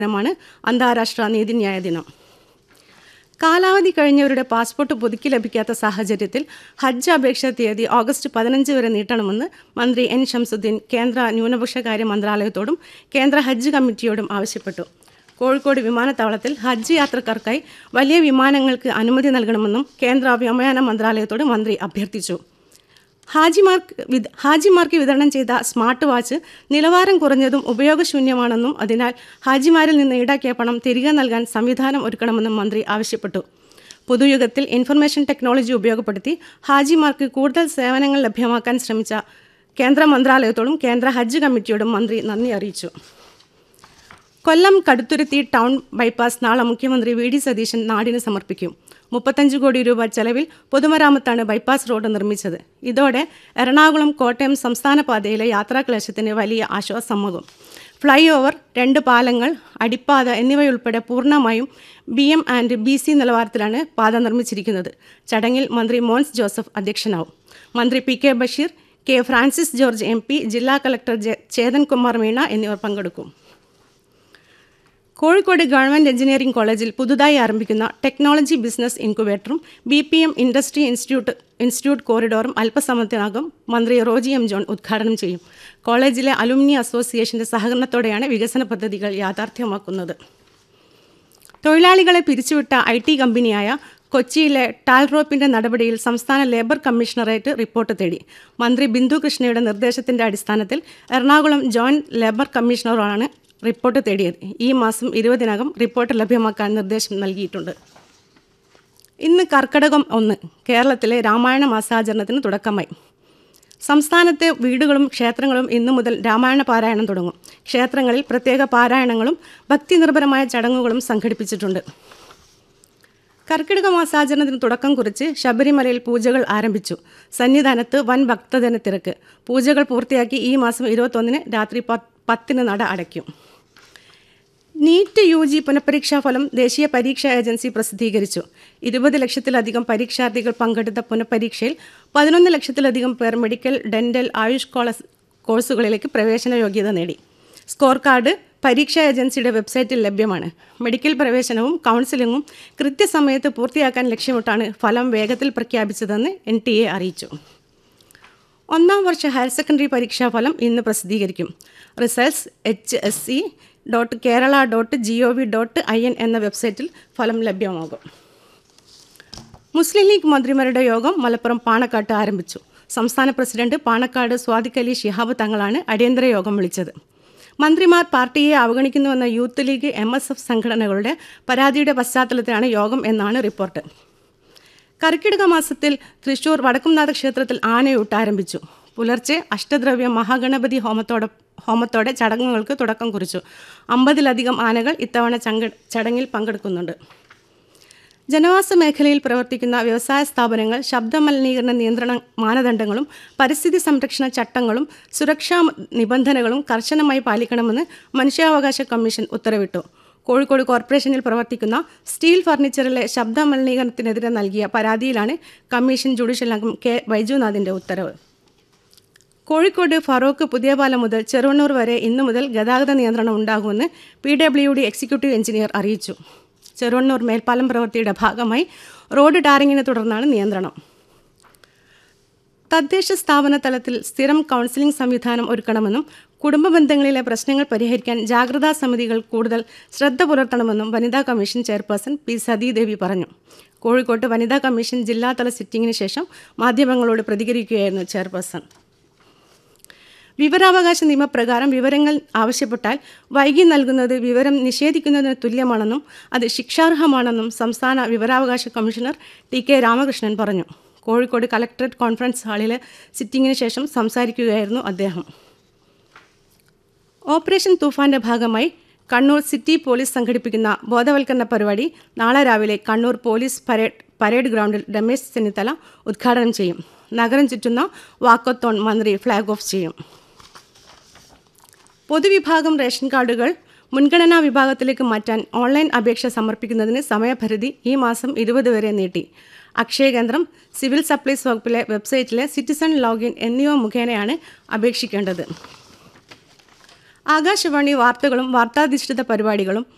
ദിനമാണ് അന്താരാഷ്ട്ര നീതിന്യായ ദിനം കാലാവധി കഴിഞ്ഞവരുടെ പാസ്പോർട്ട് പുതുക്കി ലഭിക്കാത്ത സാഹചര്യത്തിൽ ഹജ്ജ് അപേക്ഷാ തീയതി ഓഗസ്റ്റ് പതിനഞ്ച് വരെ നീട്ടണമെന്ന് മന്ത്രി എൻ ഷംസുദ്ദീൻ കേന്ദ്ര ന്യൂനപക്ഷകാര്യ മന്ത്രാലയത്തോടും കേന്ദ്ര ഹജ്ജ് കമ്മിറ്റിയോടും ആവശ്യപ്പെട്ടു കോഴിക്കോട് വിമാനത്താവളത്തിൽ ഹജ്ജ് യാത്രക്കാർക്കായി വലിയ വിമാനങ്ങൾക്ക് അനുമതി നൽകണമെന്നും കേന്ദ്ര വ്യോമയാന മന്ത്രാലയത്തോട് മന്ത്രി അഭ്യർത്ഥിച്ചു ഹാജിമാർക്ക് വിത ഹാജിമാർക്ക് വിതരണം ചെയ്ത സ്മാർട്ട് വാച്ച് നിലവാരം കുറഞ്ഞതും ഉപയോഗശൂന്യമാണെന്നും അതിനാൽ ഹാജിമാരിൽ നിന്ന് ഈടാക്കിയ പണം തിരികെ നൽകാൻ സംവിധാനം ഒരുക്കണമെന്നും മന്ത്രി ആവശ്യപ്പെട്ടു പുതുയുഗത്തിൽ ഇൻഫർമേഷൻ ടെക്നോളജി ഉപയോഗപ്പെടുത്തി ഹാജിമാർക്ക് കൂടുതൽ സേവനങ്ങൾ ലഭ്യമാക്കാൻ ശ്രമിച്ച കേന്ദ്ര മന്ത്രാലയത്തോടും കേന്ദ്ര ഹജ്ജ് കമ്മിറ്റിയോടും മന്ത്രി നന്ദി അറിയിച്ചു കൊല്ലം കടുത്തുരുത്തി ടൗൺ ബൈപ്പാസ് നാളെ മുഖ്യമന്ത്രി വി ഡി സതീശൻ നാടിന് സമർപ്പിക്കും മുപ്പത്തഞ്ച് കോടി രൂപ ചെലവിൽ പൊതുമരാമത്താണ് ബൈപ്പാസ് റോഡ് നിർമ്മിച്ചത് ഇതോടെ എറണാകുളം കോട്ടയം സംസ്ഥാന പാതയിലെ യാത്രാക്ലേശത്തിന് വലിയ ആശ്വാസമാകും ഫ്ലൈ ഓവർ രണ്ട് പാലങ്ങൾ അടിപ്പാത എന്നിവയുൾപ്പെടെ പൂർണ്ണമായും B M and B C നിലവാരത്തിലാണ് പാത നിർമ്മിച്ചിരിക്കുന്നത് ചടങ്ങിൽ മന്ത്രി മോൻസ് ജോസഫ് അധ്യക്ഷനാവും മന്ത്രി P K Basheer K Francis George M P ജില്ലാ കളക്ടർ ജെ- ചേതൻ കുമാർ മീണ എന്നിവർ പങ്കെടുക്കും കോഴിക്കോട് ഗവൺമെന്റ് എഞ്ചിനീയറിംഗ് കോളേജിൽ പുതുതായി ആരംഭിക്കുന്ന ടെക്നോളജി ബിസിനസ് ഇൻക്യുബേറ്ററും B P M industry institute institute കോറിഡോറും അല്പസമയത്തിനകം മന്ത്രി റോജി എം ജോൺ ഉദ്ഘാടനം ചെയ്യും കോളേജിലെ അലുമിനി അസോസിയേഷന്റെ സഹകരണത്തോടെയാണ് വികസന പദ്ധതികൾ യാഥാർത്ഥ്യമാക്കുന്നത് തൊഴിലാളികളെ പിരിച്ചുവിട്ട ഐ ടി കമ്പനിയായ കൊച്ചിയിലെ ടാൽറോപ്പിന്റെ നടപടിയിൽ സംസ്ഥാന ലേബർ കമ്മീഷണറേറ്റ് റിപ്പോർട്ട് തേടി മന്ത്രി ബിന്ദു കൃഷ്ണയുടെ നിർദ്ദേശത്തിന്റെ അടിസ്ഥാനത്തിൽ എറണാകുളം ജോയിന്റ് ലേബർ കമ്മീഷണറാണ് റിപ്പോർട്ട് തേടിയത് ഈ മാസം ഇരുപതിനകം റിപ്പോർട്ട് ലഭ്യമാക്കാൻ നിർദ്ദേശം നൽകിയിട്ടുണ്ട് ഇന്ന് കർക്കടകം ഒന്ന് കേരളത്തിലെ രാമായണ മാസാചരണത്തിന് തുടക്കമായി സംസ്ഥാനത്തെ വീടുകളും ക്ഷേത്രങ്ങളും ഇന്നു മുതൽ രാമായണ പാരായണം തുടങ്ങും ക്ഷേത്രങ്ങളിൽ പ്രത്യേക പാരായണങ്ങളും ഭക്തിനിർഭരമായ ചടങ്ങുകളും സംഘടിപ്പിച്ചിട്ടുണ്ട് കർക്കിടക മാസാചരണത്തിന് തുടക്കം കുറിച്ച് ശബരിമലയിൽ പൂജകൾ ആരംഭിച്ചു സന്നിധാനത്ത് വൻ ഭക്തജന തിരക്ക് പൂജകൾ പൂർത്തിയാക്കി ഈ മാസം ഇരുപത്തൊന്നിന് രാത്രി പത്ത് പത്തിന് നട അടയ്ക്കും നീറ്റ് യു ജി പുനഃപരീക്ഷാ ഫലം ദേശീയ പരീക്ഷാ ഏജൻസി പ്രസിദ്ധീകരിച്ചു ഇരുപത് ലക്ഷത്തിലധികം പരീക്ഷാർത്ഥികൾ പങ്കെടുത്ത പുനഃപരീക്ഷയിൽ പതിനൊന്ന് ലക്ഷത്തിലധികം പേർ മെഡിക്കൽ ഡെന്റൽ ആയുഷ് കോളസ് കോഴ്സുകളിലേക്ക് പ്രവേശന യോഗ്യത നേടി സ്കോർ കാർഡ് പരീക്ഷാ ഏജൻസിയുടെ വെബ്സൈറ്റിൽ ലഭ്യമാണ് മെഡിക്കൽ പ്രവേശനവും കൗൺസിലിംഗും കൃത്യസമയത്ത് പൂർത്തിയാക്കാൻ ലക്ഷ്യമിട്ടാണ് ഫലം വേഗത്തിൽ പ്രഖ്യാപിച്ചതെന്ന് എൻ ടി എ അറിയിച്ചു ഒന്നാം വർഷ ഹയർ സെക്കൻഡറി പരീക്ഷാ ഫലം ഇന്ന് പ്രസിദ്ധീകരിക്കും results H S C dot Kerala dot G O V dot I N എന്ന വെബ്സൈറ്റിൽ ഫലം ലഭ്യമാകും മുസ്ലിം ലീഗ് മന്ത്രിമാരുടെ യോഗം മലപ്പുറം പാണക്കാട്ട് ആരംഭിച്ചു സംസ്ഥാന പ്രസിഡന്റ് പാണക്കാട് സ്വാദിഖ് അലി ശിഹാബ് തങ്ങളാണ് അടിയന്തര യോഗം വിളിച്ചത് മന്ത്രിമാർ പാർട്ടിയെ അവഗണിക്കുന്നുവെന്ന youth league M S F സംഘടനകളുടെ പരാതിയുടെ പശ്ചാത്തലത്തിലാണ് യോഗം എന്നാണ് റിപ്പോർട്ട് കർക്കിടക മാസത്തിൽ തൃശൂർ വടക്കുംനാഥ ക്ഷേത്രത്തിൽ ആനയൂട്ട് ആരംഭിച്ചു പുലർച്ചെ അഷ്ടദ്രവ്യ മഹാഗണപതി ഹോമത്തോടെ ഹോമത്തോടെ ചടങ്ങുകൾക്ക് തുടക്കം കുറിച്ചു അമ്പതിലധികം ആനകൾ ഇത്തവണ ചങ്ക ചടങ്ങിൽ പങ്കെടുക്കുന്നുണ്ട് ജനവാസ മേഖലയിൽ പ്രവർത്തിക്കുന്ന വ്യവസായ സ്ഥാപനങ്ങൾ ശബ്ദ മലിനീകരണ നിയന്ത്രണ മാനദണ്ഡങ്ങളും പരിസ്ഥിതി സംരക്ഷണ ചട്ടങ്ങളും സുരക്ഷാ നിബന്ധനകളും കർശനമായി പാലിക്കണമെന്ന് മനുഷ്യാവകാശ കമ്മീഷൻ ഉത്തരവിട്ടു കോഴിക്കോട് കോർപ്പറേഷനിൽ പ്രവർത്തിക്കുന്ന സ്റ്റീൽ ഫർണിച്ചറിലെ ശബ്ദ മലിനീകരണത്തിനെതിരെ നൽകിയ പരാതിയിലാണ് കമ്മീഷൻ ജുഡീഷ്യൽ അംഗം കെ വൈജുനാഥിന്റെ ഉത്തരവ് കോഴിക്കോട് ഫറോക്ക് പുതിയപാലം മുതൽ ചെറുവണ്ണൂർ വരെ ഇന്നു മുതൽ ഗതാഗത നിയന്ത്രണം ഉണ്ടാകുമെന്ന് P W D executive engineer അറിയിച്ചു ചെറുവണ്ണൂർ മേൽപ്പാലം പ്രവൃത്തിയുടെ ഭാഗമായി റോഡ് ടാറിങ്ങിനെ തുടർന്നാണ് നിയന്ത്രണം തദ്ദേശ സ്ഥാപന തലത്തിൽ സ്ഥിരം കൗൺസിലിംഗ് സംവിധാനം ഒരുക്കണമെന്നും കുടുംബ ബന്ധങ്ങളിലെ പ്രശ്നങ്ങൾ പരിഹരിക്കാൻ ജാഗ്രതാ സമിതികൾ കൂടുതൽ ശ്രദ്ധ പുലർത്തണമെന്നും വനിതാ കമ്മീഷൻ ചെയർപേഴ്സൺ പി സതീദേവി പറഞ്ഞു കോഴിക്കോട്ട് വനിതാ കമ്മീഷൻ ജില്ലാതല സിറ്റിംഗിന് ശേഷം മാധ്യമങ്ങളോട് പ്രതികരിക്കുകയായിരുന്നു ചെയർപേഴ്സൺ വിവരാവകാശ നിയമപ്രകാരം വിവരങ്ങൾ ആവശ്യപ്പെട്ടാൽ വൈകി നൽകുന്നത് വിവരം നിഷേധിക്കുന്നതിന് തുല്യമാണെന്നും അത് ശിക്ഷാർഹമാണെന്നും സംസ്ഥാന വിവരാവകാശ കമ്മീഷണർ ടി കെ രാമകൃഷ്ണൻ പറഞ്ഞു കോഴിക്കോട് കലക്ടറേറ്റ് കോൺഫറൻസ് ഹാളിലെ സിറ്റിംഗിന് ശേഷം സംസാരിക്കുകയായിരുന്നു അദ്ദേഹം ഓപ്പറേഷൻ തൂഫാന്റെ ഭാഗമായി കണ്ണൂർ സിറ്റി പോലീസ് സംഘടിപ്പിക്കുന്ന ബോധവൽക്കരണ പരിപാടി നാളെ രാവിലെ കണ്ണൂർ പോലീസ് പരേഡ് പരേഡ് ഗ്രൗണ്ടിൽ രമേശ് ചെന്നിത്തല ഉദ്ഘാടനം ചെയ്യും നഗരം ചുറ്റുന്ന വാക്കത്തോൺ മന്ത്രി ഫ്ലാഗ് ഓഫ് ചെയ്യും പൊതുവിഭാഗം റേഷൻ കാർഡുകൾ മുൻഗണനാ വിഭാഗത്തിലേക്ക് മാറ്റാൻ ഓൺലൈൻ അപേക്ഷ സമർപ്പിക്കുന്നതിന് സമയപരിധി ഈ മാസം ഇരുപത് വരെ നീട്ടി അക്ഷയ കേന്ദ്രം സിവിൽ സപ്ലൈസ് വകുപ്പിലെ വെബ്സൈറ്റിലെ സിറ്റിസൺ ലോഗിൻ എന്നിവ മുഖേനയാണ് അപേക്ഷിക്കേണ്ടത് ആകാശവാണി വാർത്തകളും വാർത്താധിഷ്ഠിത പരിപാടികളും